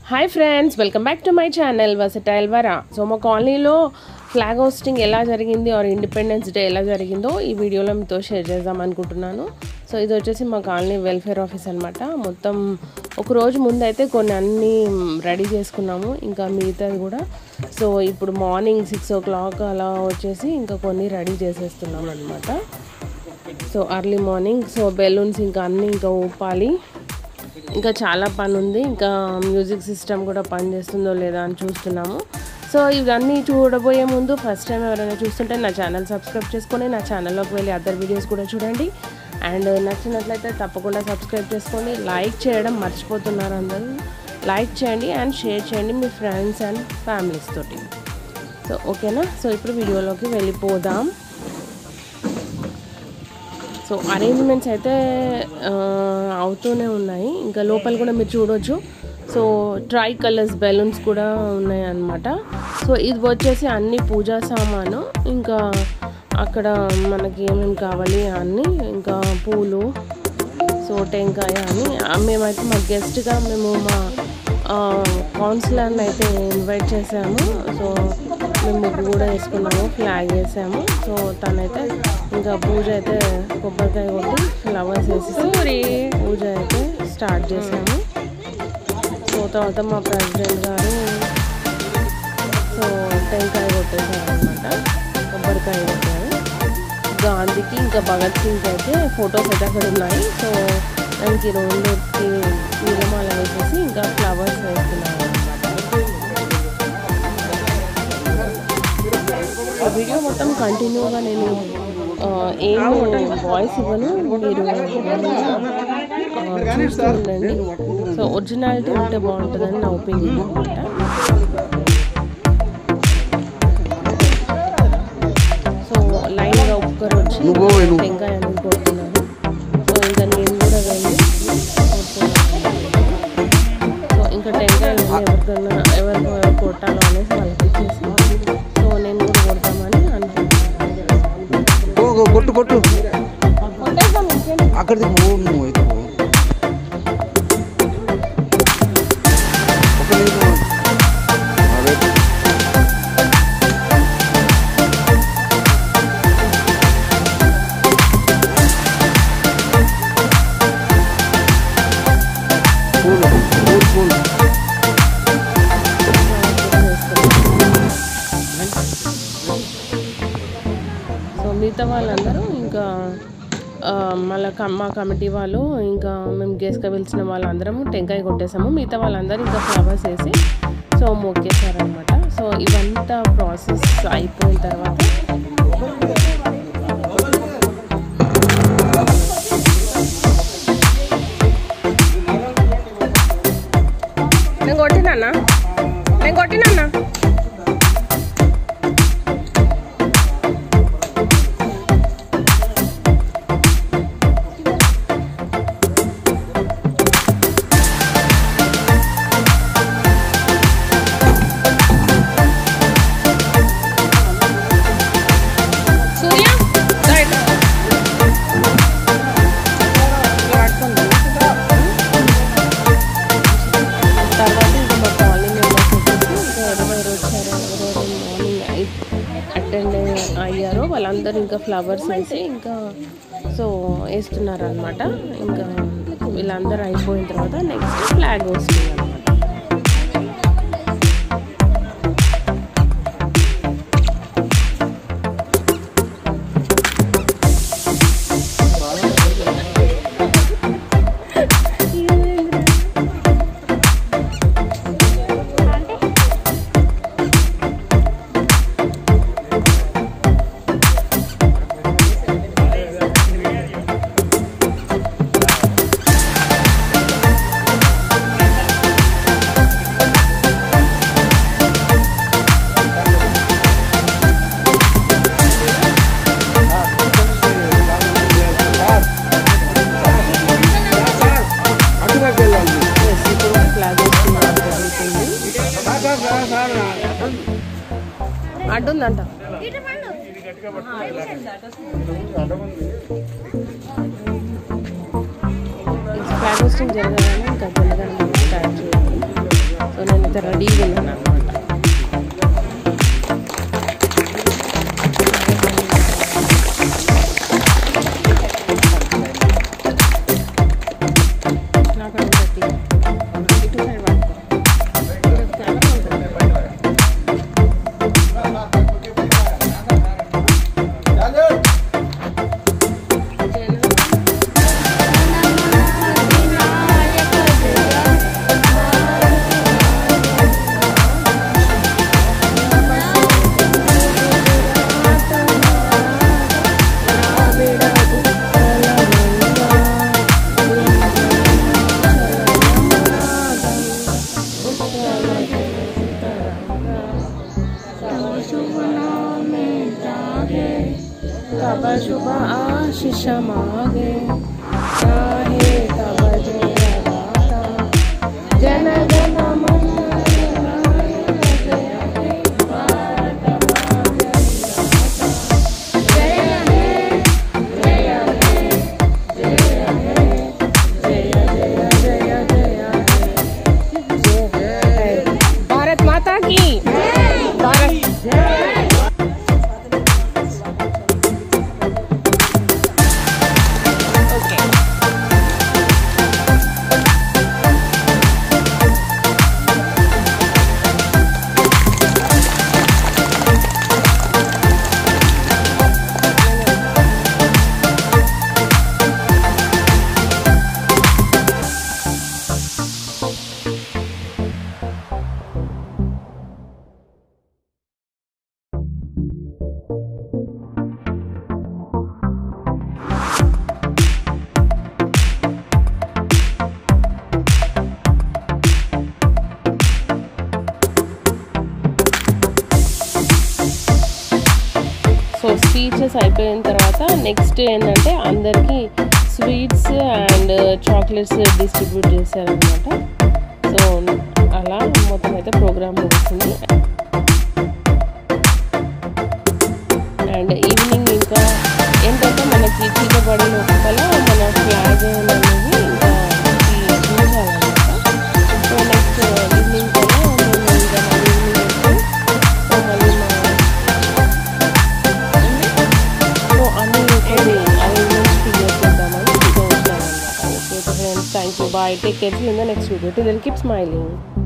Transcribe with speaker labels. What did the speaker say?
Speaker 1: Hi friends welcome back to my channel versatile Vara so మా కాలనీలో flag hosting ఎలా జరిగింది ఆర్ ఇండిపెండెన్స్ డే ఎలా జరిగిందో ఈ వీడియోలో మీతో షేర్ చేద్దాం అనుకుంటున్నాను సో ఇది వచ్చేసి మా కాలనీ వెల్ఫేర్ ఆఫీస్ అనమాట మొత్తం ఒక రోజు ముందు అయితే కొన్ని అన్నీ రెడీ చేసుకున్నాము ఇంకా మిగతాది కూడా సో ఇప్పుడు మార్నింగ్ సిక్స్ ఓ క్లాక్ అలా వచ్చేసి ఇంకా కొన్ని రెడీ చేసేస్తున్నాం అనమాట so early morning so balloons ఇంకా అన్నీ ఇంకా ఊపాలి ఇంకా చాలా పని ఉంది ఇంకా మ్యూజిక్ సిస్టమ్ కూడా పని చేస్తుందో లేదా అని చూస్తున్నాము సో ఇవన్నీ చూడబోయే ముందు ఫస్ట్ టైం ఎవరైనా చూస్తుంటే నా ఛానల్ సబ్స్క్రైబ్ చేసుకొని నా ఛానల్లోకి వెళ్ళి అదర్ వీడియోస్ కూడా చూడండి అండ్ నచ్చినట్లయితే తప్పకుండా సబ్స్క్రైబ్ చేసుకొని లైక్ చేయడం మర్చిపోతున్నారు అందరూ లైక్ చేయండి అండ్ షేర్ చేయండి మీ ఫ్రెండ్స్ అండ్ ఫ్యామిలీస్ తోటి సో ఓకేనా సో ఇప్పుడు వీడియోలోకి వెళ్ళిపోదాం సో అరేంజ్మెంట్స్ అయితే ఆ, అవుతూనే ఉన్నాయి ఇంకా లోపల కూడా మీరు చూడొచ్చు సో ట్రై కలర్స్ బెలూన్స్ కూడా ఉన్నాయి అన్నమాట సో ఇది వచ్చేసి అన్ని పూజా సామాను ఇంకా అక్కడ మనకి ఏమేమి కావాలి అన్నీ ఇంకా పూలు సో టెంకాయ అని ఆ, మేమైతే మా గెస్ట్గా మేము మా కౌన్సిలర్ని అయితే ఇన్వైట్ చేసాము సో మేము ముగ్గు కూడా వేసుకున్నాము ఫ్లాగ్ వేసాము సో తనైతే ఇంకా పూజ అయితే కొబ్బరికాయ కొట్టి ఫ్లవర్స్ వేసి పూజ అయితే స్టార్ట్ చేసాము సో తర్వాత మా ప్రెసిడెంట్ గారు సో టెంకాయ కొట్టేశారు అనమాట కొబ్బరికాయ కొట్టారు గాంధీకి ఇంకా భగత్ సింగ్ అయితే ఫొటోస్ అయితే అక్కడ ఉన్నాయి సో దానికి రెండుకి నీలమాల వేసేసి ఇంకా ఫ్లవర్స్ వేస్తున్నారు అనమాట వీడియో మొత్తం కంటిన్యూగా నేను ఆ, ఏం వాయిస్ ఇవ్వను మీరు ఆ, చూస్తూ ఉండండి సో ఒరిజినాలిటీ ఉంటే బాగుంటుందని నా ఒపీనియన్ అనమాట సో లైన్గా ఒక్కరు వచ్చి
Speaker 2: నువ్వు పోవే నువ్వు.
Speaker 1: టెంకాయ అనేది కొడుతున్నారు సో ఇంకా నేను కూడా వెళ్ళి కొడుతున్నాను. సో ఇంకా టెంకాయలు ఎవరికైనా ఎవరికి ఎవరు కొట్టాలో అనేసి వాళ్ళకి ఇచ్చేసి సో నేను కూడా కొడతామని అనుకుంటున్నాను
Speaker 2: ఓ, ఓ, కొట్టు కొట్టు
Speaker 1: కొట్టేద్దాం ఇంకేంటి
Speaker 2: అక్కడికి పో నువ్వు అయితే పో. ఒక నిమిషం. ఆ, వెయిట్. పూలు పూలు పూలు
Speaker 1: సో మిగతా వాళ్ళందరూ ఇంకా ఆ, మళ్ళా కమ్- మా కమిటీ వాళ్ళు ఇంకా మేము గెస్ట్గా పిలిచిన వాళ్ళందరము టెంకాయ కొట్టేసాము మిగతా వాళ్ళందరూ ఇంకా ఫ్లవర్స్ వేసి సో మొక్కేశారనమాట సో ఇవంతా ప్రాసెస్ అయిపోయిన తర్వాత నేను కొట్టినా నేను కొట్టినా సూర్య రైట్ తర్వాత ఇంకా మా కాలనీ మెంబర్స్ వచ్చేసి ఇంకా ఎవరెవరు వచ్చారో ఎవరెవరు మార్నింగ్ అటెండ్ అయ్యారో వాళ్ళందరూ ఇంకా ఫ్లవర్స్ వేసి ఇంకా సో వేస్తున్నారు అనమాట ఇంకా వీళ్ళందరూ అయిపోయిన తర్వాత నెక్స్ట్ ఫ్లాగ్ వస్తుంది అనమాట
Speaker 2: అటువైపు వెళ్ళాలి
Speaker 1: Yes, ఇప్పుడు ఫ్లాగ్ వస్తుంది జరుగుతుంది అడ్డుందంట ఫ్లాగ్ హోస్టింగ్ జరగాలని ఇంకా జరగాలని స్టార్ట్ చేయాలి సో నేనైతే రెడీగా ఉన్నాను అనమాట तब शुभ आशीष मागे चाहे तब जय गाथा जन गण मन भारत माता की भारत ఓకే సో స్పీచెస్ అయిపోయిన తర్వాత నెక్స్ట్ ఏంటంటే అందరికీ స్వీట్స్ అండ్ చాక్లెట్స్ డిస్ట్రిబ్యూట్ చేశారనమాట సో అలా మొత్తం అయితే ప్రోగ్రామ్ ముగిసింది అండ్ ఈవినింగ్ ఇంకా ఏంటంటే మనకి చీకపడే లోపల మన ఫ్లాగ్ అనేది ఇంకా చూసాలన్నమాట సో నెక్స్ట్ ఈవినింగ్ కల్లా మేము ఇంకా మళ్ళీ ఈవినింగ్ వెళ్తే సో మళ్ళీ మా సో అన్ని కొన్ని అరేంజ్మెంట్స్ క్లియర్ చేద్దామని సో వచ్చానమాట okay friends thank you bye take care in the next video till keep smiling